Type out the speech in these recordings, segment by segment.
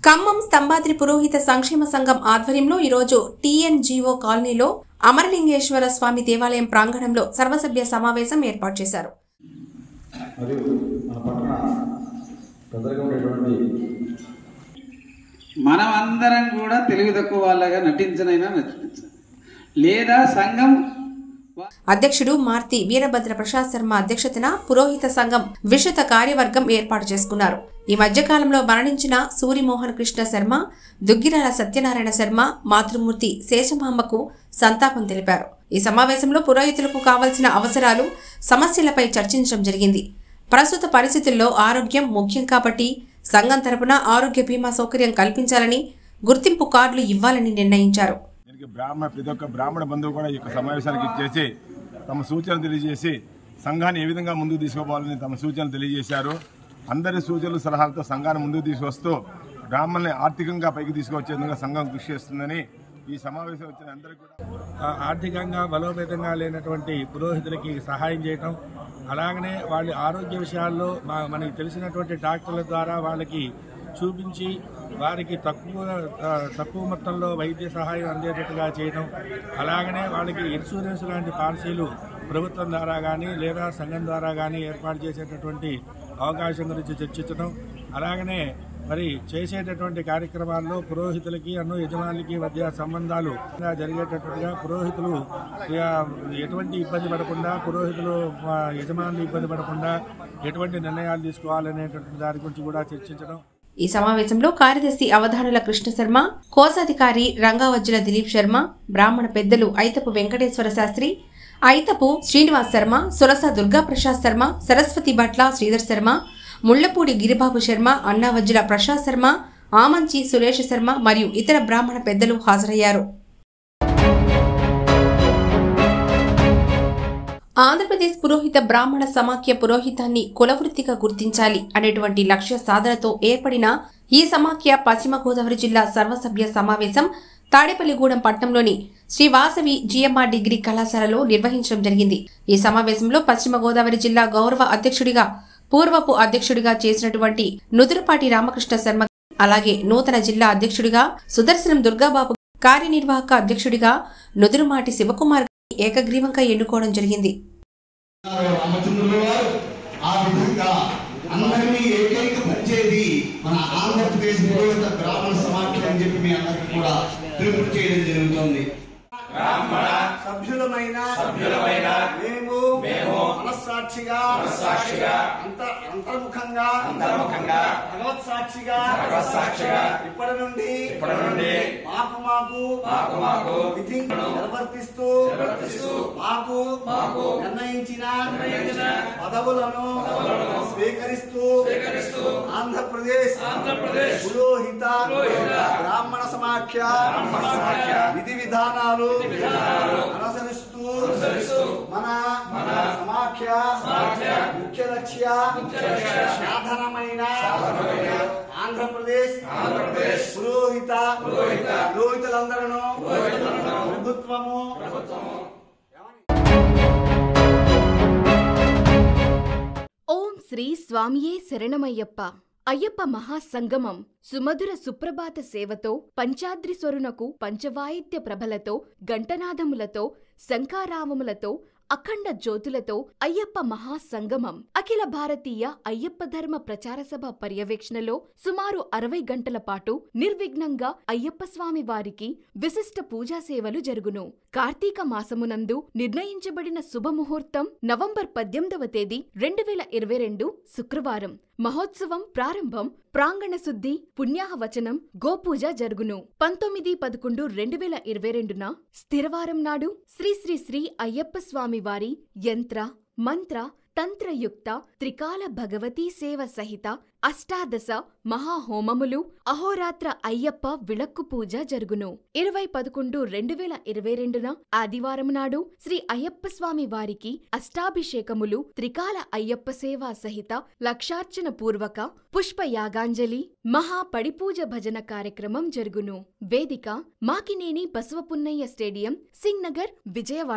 ఖమ్మం స్తంభాద్రి పురోహిత సంక్షేమ సంఘం ఆధ్వర్యంలో ఈరోజు టీఎన్జీఓ కాలనీలో అమరలింగేశ్వర స్వామి దేవాలయం ప్రాంగణంలో సర్వసభ్య సమావేశం ఏర్పాటు చేశారు మరియు మన పట్టణ పెద్దగా ఉండేటువంటి మనం అందరం కూడా తెలివి తక్కువ వాళ్ళగా నటించనైనా నటించాలి లేదా సంఘం వా- అధ్యక్షుడు మార్తి వీరభద్ర ప్రసాద్ శర్మ అధ్యక్షతన పురోహిత సంఘం విషత కార్యవర్గం ఏర్పాటు చేసుకున్నారు ఈ మధ్యకాలంలో మరణించిన సూరిమోహన్ కృష్ణ శర్మ దుగ్గిరాల సత్యనారాయణ శర్మ మాతృమూర్తి శేషమాంబకు సంతాపం తెలిపారు ఈ సమావేశంలో పురోహితులకు కావలసిన అవసరాలు సమస్యలపై చర్చించడం జరిగింది ప్రస్తుత పరిస్థితుల్లో ఆరోగ్యం ముఖ్యం కాబట్టి సంఘం తరపున ఆరోగ్య బీమా సౌకర్యం కల్పించాలని గుర్తింపు కార్డులు ఇవ్వాలని నిర్ణయించారు దీనికి బ్రాహ్మణ ప్రతి ఒక్క బ్రాహ్మణ బంధువు కూడా ఈ యొక్క సమావేశానికి ఇచ్చేసి తమ సూచనలు తెలియజేసి సంఘాన్ని ఏ విధంగా ముందుకు తీసుకోవాలని తమ సూచనలు తెలియజేశారు అందరి సూచనలు సలహాలతో సంఘాన్ని ముందుకు తీసుకొస్తూ బ్రాహ్మణుల్ని ఆర్థికంగా పైకి తీసుకొచ్చే విధంగా సంఘం కృషి చేస్తుందని ఈ సమావేశం వచ్చిన అందరికీ కూడా ఆ, ఆర్థికంగా బలోపేతంగా లేనటువంటి పురోహితులకి సహాయం చేయటం అలాగనే వాళ్ళ ఆరోగ్య విషయాల్లో మా మనకి తెలిసినటువంటి డాక్టర్ల ద్వారా వాళ్ళకి చూపించి వారికి తక్కువ ఆ, తక్కువ మొత్తంలో వైద్య సహాయం అందేటట్టుగా చేయడం అలాగనే వాళ్ళకి ఇన్సూరెన్స్ లాంటి పాలసీలు ప్రభుత్వం ద్వారా కానీ లేదా సంఘం ద్వారా కానీ ఏర్పాటు చేసేటటువంటి అవకాశం గురించి చర్చించడం అలాగనే మరి చేసేటటువంటి కార్యక్రమాల్లో పురోహితులకి అను యజమానులకి మధ్య సంబంధాలు జరిగేటట్టుగా పురోహితులు ఇక ఎటువంటి ఇబ్బంది పడకుండా పురోహితులు ఆ, యజమానులు ఇబ్బంది పడకుండా ఎటువంటి నిర్ణయాలు తీసుకోవాలనేటటువంటి దాని గురించి కూడా చర్చించడం ఈ సమావేశంలో కార్యదర్శి అవధానుల కృష్ణ శర్మ కోశాధికారి రంగావజ్జుల దిలీప్ శర్మ బ్రాహ్మణ పెద్దలు ఐతపు వెంకటేశ్వర శాస్త్రి ఐతపు శ్రీనివాస్ శర్మ సురస దుర్గాప్రసాద్ శర్మ సరస్వతి భట్ల శ్రీధర్ శర్మ ముళ్లపూడి గిరిబాబు శర్మ అన్నావజ్జుల ప్రసాద్ శర్మ ఆమంచి సురేష్ శర్మ మరియు ఇతర బ్రాహ్మణ పెద్దలు హాజరయ్యారు ఆంధ్రప్రదేశ్ పురోహిత బ్రాహ్మణ సమాఖ్య పురోహితాన్ని కులవృత్తిగా గుర్తించాలి అనేటువంటి లక్ష్య సాధనతో ఏర్పడిన ఈ సమాఖ్య పశ్చిమ గోదావరి జిల్లా సర్వసభ్య సమావేశం తాడేపల్లిగూడెం పట్టణంలోని శ్రీ వాసవి జిఎంఆర్ డిగ్రీ కళాశాలలో నిర్వహించడం జరిగింది ఈ సమావేశంలో పశ్చిమ గోదావరి జిల్లా గౌరవ అధ్యక్షుడిగా పూర్వపు అధ్యక్షుడిగా చేసినటువంటి నుదురుపాటి రామకృష్ణ శర్మ అలాగే నూతన జిల్లా అధ్యక్షుడిగా సుదర్శనం దుర్గాబాబు కార్యనిర్వాహక అధ్యక్షుడిగా నుదురుమాటి శివకుమార్ గారిని ఏకగ్రీవంగా ఎన్నుకోవడం జరిగింది రామచంద్రుల వారు ఆ విధంగా అందరినీ ఏకైక పరిచేది మన ఆంధ్రప్రదేశ్ పురోహిత బ్రాహ్మణ సమాఖ్య అని చెప్పి మీ అందరికీ కూడా పిలుపు చేయడం జరుగుతుంది సభ్యులమైన సభ్యులమైన మేము మేము మనస్సాక్షిగా మనస్సాక్షిగా అంత అంతర్ముఖంగా అంతర్ముఖంగా భగవత్ సాక్షిగా భగవత్ సాక్షిగా ఇప్పటి నుండి ఇప్పటి నుండి మాకు మాకు మాకు మాకు విధి నిర్వర్తిస్తూ నిర్వర్తిస్తూ మాకు మాకు నిర్ణయించిన నిర్ణయించిన పదవులను పదవులను స్వీకరిస్తూ స్వీకరిస్తూ ఆంధ్రప్రదేశ్ ఆంధ్రప్రదేశ్ పురోహిత బ్రాహ్మణ సమాఖ్య బ్రాహ్మణ సమాఖ్య విధి విధానాలు అనుసరిస్తూ మన మన సమాఖ్య ముఖ్య లక్ష్య సాధనమైన ఆంధ్రప్రదేశ్ ఆంధ్రప్రదేశ్ పురోహిత పురోహిత పురోహితులందరూ ప్రభుత్వము ఓం శ్రీ స్వామియే శరణమయ్యప్ప అయ్యప్ప మహాసంగమం సుమధుర సుప్రభాత సేవతో పంచాద్రి స్వరునకు పంచవాయిద్య ప్రభలతో గంటనాదములతో శంఖారావములతో అఖండ జ్యోతులతో అయ్యప్ప మహాసంగమం అఖిల భారతీయ అయ్యప్ప ధర్మ ప్రచార సభ పర్యవేక్షణలో సుమారు అరవై గంటల పాటు నిర్విఘ్నంగా అయ్యప్ప స్వామి వారికి విశిష్ట పూజా సేవలు జరుగును కార్తీక మాసమునందు నిర్ణయించబడిన శుభముహూర్తం నవంబర్ పద్దెనిమిదవ తేదీ రెండు వేల ఇరవై రెండు శుక్రవారం మహోత్సవం ప్రారంభం ప్రాంగణ శుద్ధి పుణ్యాహవచనం గోపూజ జరుగును పంతొమ్మిది పదకొండు రెండు వేల ఇరవై రెండున స్థిరవారం నాడు శ్రీ శ్రీ శ్రీ అయ్యప్ప స్వామి వారి యంత్ర మంత్ర తంత్రయుక్త త్రికాల భగవతీ సేవ సహిత అష్టాదశ మహాహోమములు అహోరాత్ర అయ్యప్ప విళక్కు పూజ జరుగును ఇరవై పదకొండు రెండు వేల ఇరవై రెండున ఆదివారం నాడు శ్రీ అయ్యప్ప స్వామి వారికి అష్టాభిషేకములు త్రికాల అయ్యప్ప సేవ సహిత లక్షార్చన పూర్వక పుష్ప యాగాంజలి మహా పడిపూజ భజన కార్యక్రమం జరుగును వేదిక మాకినేని బసవపున్నయ్య స్టేడియం సింగ్ నగర్ విజయవాడ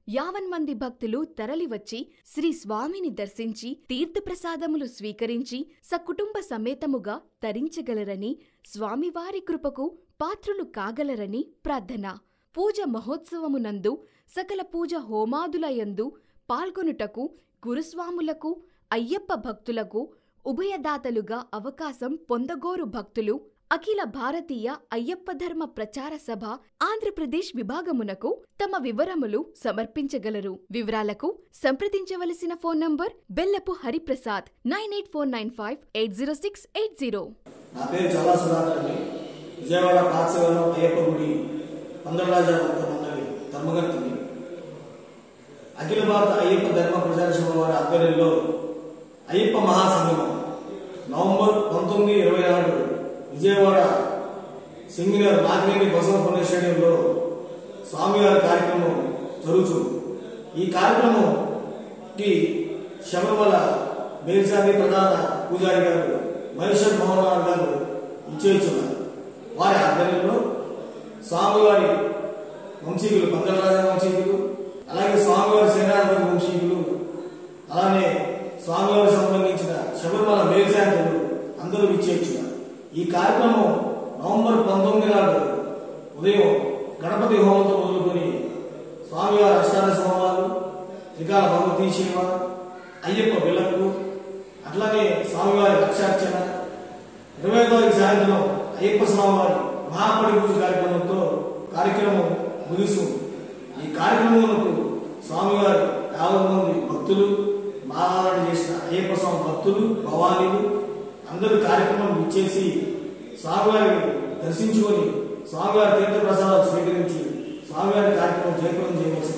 యావన్ మంది భక్తులు తరలివచ్చి శ్రీ స్వామిని దర్శించి తీర్థప్రసాదములు స్వీకరించి సకుటుంబ సమేతముగా తరించగలరని స్వామివారి కృపకు పాత్రులు కాగలరని ప్రార్థన పూజ మహోత్సవమునందు సకల పూజ హోమాదులయందు పాల్గొనుటకు గురుస్వాములకు అయ్యప్ప భక్తులకు ఉభయదాతలుగా అవకాశం పొందగోరు భక్తులు అఖిల భారతీయ అయ్యప్ప ధర్మ ప్రచార సభ ఆంధ్రప్రదేశ్ విభాగమునకు తమ వివరములు సమర్పించగలరు వివరాలకు సంప్రదించవలసిన phone number Bellapu Hariprasad nine eight four nine five eight zero six eight zero నా పేరు చాలా సుధాకర్ అండి విజయవాడ పాఠశాలలో అయ్యప్ప గుడి పందరరాజ భక్త మండలి ధర్మగర్తిని అఖిల భారత అయ్యప్ప ధర్మ ప్రచార సభ వారి ఆధ్వర్యంలో అయ్యప్ప మహాసంగమం నవంబర్ పంతొమ్మిది ఇరవై నాడు విజయవాడ సింగినర్ నాగినేని బసవ పుణ్య స్టేడియంలో స్వామివారి కార్యక్రమం జరుగుతుంది ఈ కార్యక్రమంకి శబరిమల మేల్సాని ప్రధాన పూజారి గారు మహేశ్వర్ మోహన్ గారు ఇచ్చేస్తున్నారు వారి ఆధ్వర్యంలో స్వామివారి వంశీకులు పందలరాజ వంశీకులు అలాగే స్వామివారి సేనాధిపతి వంశీకులు అలానే స్వామివారి సంబంధించిన శబరిమల మేల్శాంతులు అందరూ ఇచ్చేస్తున్నారు ఈ కార్యక్రమం నవంబర్ పంతొమ్మిది నాడు ఉదయం గణపతి హోమంతో మొదలుకొని స్వామివారి అష్టాదశ హోమాలు త్రికాల భగవతీ శివ అయ్యప్ప విளக்கு అట్లానే స్వామివారి రక్షార్చన ఇరవై తారీఖు సాయంత్రం అయ్యప్ప స్వామివారి మహాపడి పూజ కార్యక్రమంతో కార్యక్రమం ముగిస్తుంది ఈ కార్యక్రమంలో స్వామివారి యాభై మంది భక్తులు మాలాడ చేసిన అయ్యప్ప స్వామి భక్తులు భవానీలు అందరూ కార్యక్రమం ఇచ్చేసి స్వామివారిని దర్శించుకొని స్వామివారి తీర్థ ప్రసాదాలు స్వీకరించి స్వామివారి కార్యక్రమం జయప్రదం చేయవలసింది